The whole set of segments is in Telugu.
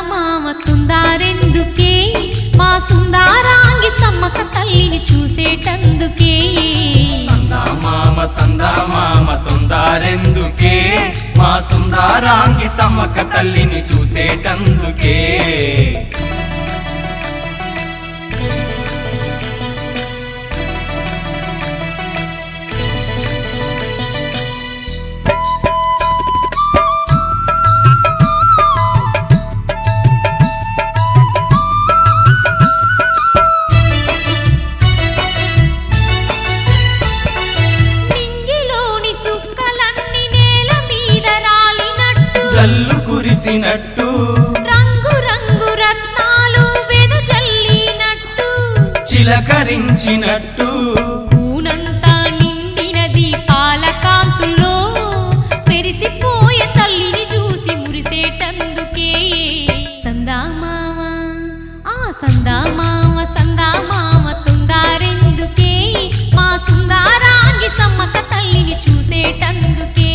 మామ తుందారెందుకే మా సుందారాంగి సమ్మక తల్లిని చూసేటందుకే సందామామ సందామామ తొందారెందుకే మా సుందరాంగి సమ్మక్క తల్లిని చూసేటందుకే నింగిలోని సుక్కలన్నీ నేల మీద రాలినట్టు జల్లు కురిసినట్టు రంగు రంగు రత్నాలు వెదజల్లినట్టు చిలకరించినట్టు కూనంతా నిండినది పాలకాంతుల్లో మెరిసిపోయే తల్లిని చూసి మురిసేటందుకే సందామామ ఆ సందామామ సందామామ తుందారెందుకే మా సుందారాంగి సమ్మక తల్లిని చూసేటందుకే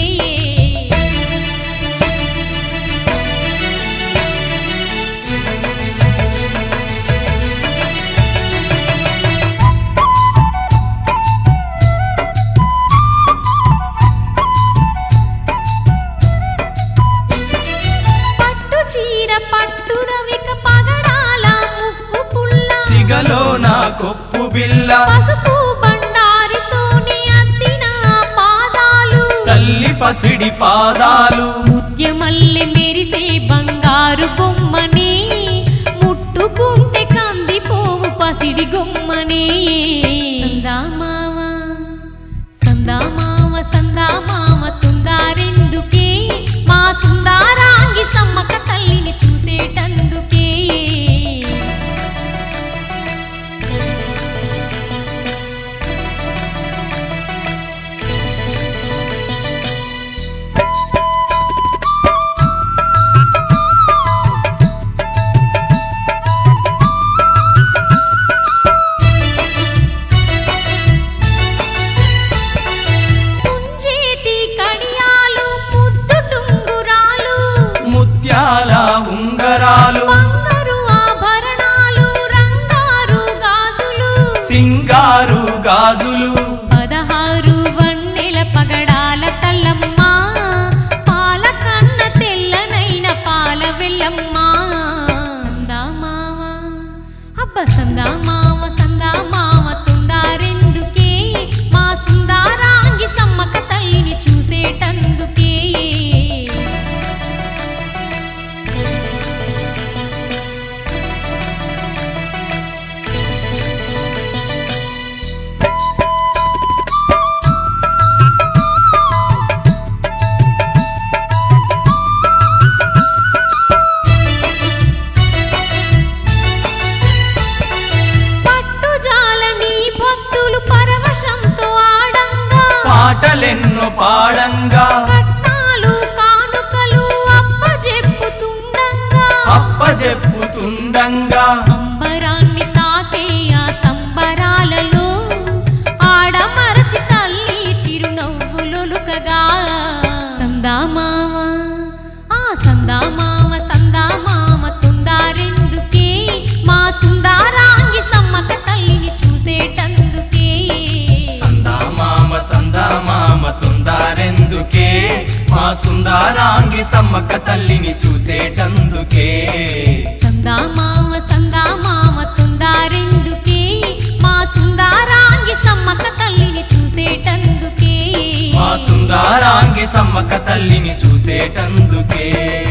పట్టు చీర పట్టు రవిక పగడాల ముక్కు పుల్ల సిగలో నా కొప్పు బిల్ల పసుపు బండారితోని అద్దిన పాదాలు తల్లి పసిడి పాదాలు ముత్యమల్లె మెరిసే బంగారు బొమ్మనే ముట్టుకుంటే కందిపోవు పసిడి గొమ్మనే సందామావ సందామావ సందామావ తుందారెందుకే మా సుందారాంగి సమ్మక తల్లిని చూసేటందుకే కుంచేతి కడియాలు ముద్దు టుంగురాలు ముత్యాల ఉంగరాలు బంగారు ఆభరణాలు రంగారు గాజులు సింగారు గాజులు పదహారు వన్నెల పగడాల తల్లమ్మ పాల కన్న తెల్లనైన పాల వెల్లమ్మ సందామావ అబ్బ సందామావ సందామావ తుందారెందుకే మా సుందారాంగి సమ్మక తల్లిని చూసేటందుకే పట్టుజాలని భక్తులు పరవశంతో ఆడంగా పాటలెన్నో పాడంగా కట్నాలు కానుకలు అప్పజెప్పుతుండంగా అప్పజెప్పుతుండంగా అంబరాన్ని తాకే ఆ సంబరాలలో ఆడమరచి తల్లి చిరునవ్వులొలుకగా సందామావ ఆ సందామావ సందామావ తుందారెందుకే మా సుందారాంగి సమ్మక తల్లిని చూసేటందుకే సందామామ సందామామ తుందారెందుకే మా సుందరాంగి సమ్మక్క తల్లిని చూసేటందుకే సందామావ సందామావ తుందారెందుకే మా సుందారాంగి సమ్మక తల్లిని చూసేటందుకే మా సుందరాంగి సమ్మక్క తల్లిని చూసేటందుకే